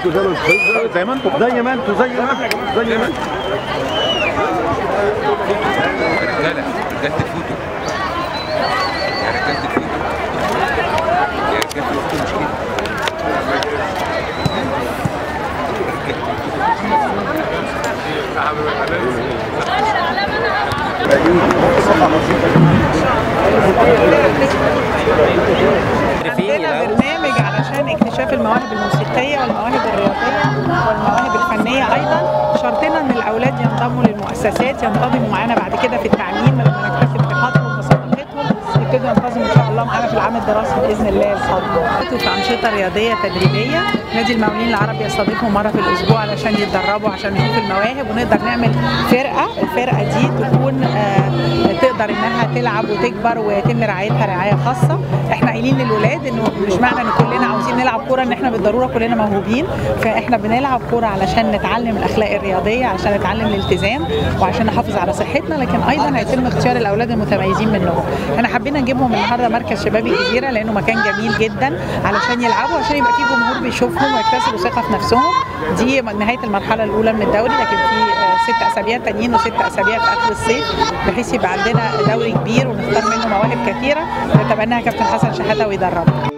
انتوا زي ما انتوا زي ما انتم زي ما انتوا زي ما انتوا زي ما انتوا رجاله رجاله الفوتو يا رجاله الفوتو يا رجاله الفوتو مش كده عندنا برنامج علشان اكتشاف المواهب الموسيقية والمواهب الرياضية والمواهب الفنية أيضا شرطنا إن الأولاد ينضموا للمؤسسات ينتظموا معانا بعد كده في التعليم لما نكتسب ثقتهم وثقافتهم يبتدوا ينتظموا إن شاء الله معانا في العام الدراسي بإذن الله القادم. في أنشطة رياضية تدريبية نادي المقاولين العرب يستضيفهم مرة في الأسبوع علشان يتدربوا عشان نشوف المواهب ونقدر نعمل فرقة الفرقة دي تكون آه، تقدر إنها تلعب وتكبر ويتم رعايتها رعاية خاصة احنا قايلين للولاد انه مش معنى ان كلنا عاوزين نلعب كوره ان احنا بالضروره كلنا موهوبين فاحنا بنلعب كوره علشان نتعلم الاخلاق الرياضيه عشان نتعلم الالتزام وعشان نحافظ على صحتنا لكن ايضا هيتم اختيار الاولاد المتميزين منهم احنا حبينا نجيبهم النهارده مركز شبابي الجزيره لانه مكان جميل جدا علشان يلعبوا عشان يبقى في جمهور بيشوفهم ويكتسبوا ثقه في نفسهم دي نهايه المرحله الاولى من الدوري لكن في آه، ست اسابيع تانيين وست اسابيع في اخر الصيف بحيث يبقى عندنا دوري كبير ونختار منه مواهب كثيره نتبناها كابتن حسن شحاته ويدربنا